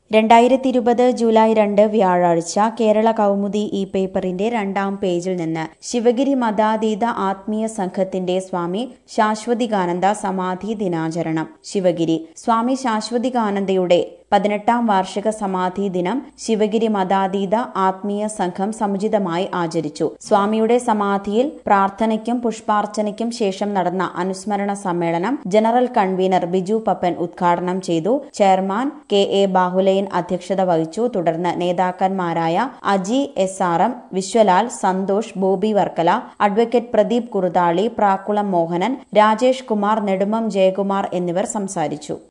രണ്ടായിരത്തി ഇരുപത് ജൂലൈ രണ്ട് വ്യാഴാഴ്ച കേരള കൗമുദി ഈ പേപ്പറിന്റെ രണ്ടാം പേജിൽ നിന്ന് ശിവഗിരി മതാതീത ആത്മീയ സംഘത്തിന്റെ സ്വാമി ശാശ്വതികാനന്ദ സമാധി ദിനാചരണം ശിവഗിരി സ്വാമി ശാശ്വതികാനന്ദയുടെ പതിനെട്ടാം വാർഷിക സമാധി ദിനം ശിവഗിരി മതാതീത ആത്മീയ സംഘം സമുചിതമായി ആചരിച്ചു സ്വാമിയുടെ സമാധിയിൽ പ്രാർത്ഥനയ്ക്കും പുഷ്പാർച്ചനയ്ക്കും ശേഷം നടന്ന അനുസ്മരണ സമ്മേളനം ജനറൽ കൺവീനർ ബിജു പപ്പൻ ഉദ്ഘാടനം ചെയ്തു ചെയർമാൻ കെ എ ബാഹുലയൻ അധ്യക്ഷത വഹിച്ചു തുടർന്ന് നേതാക്കന്മാരായ Aji S R M Vishwalal Santhosh Bobby Varkala advocate Pradeep Kuruthali Prakkulam Mohanan Rajesh Kumar Nedumam Jayakumar എന്നിവർ സംസാരിച്ചു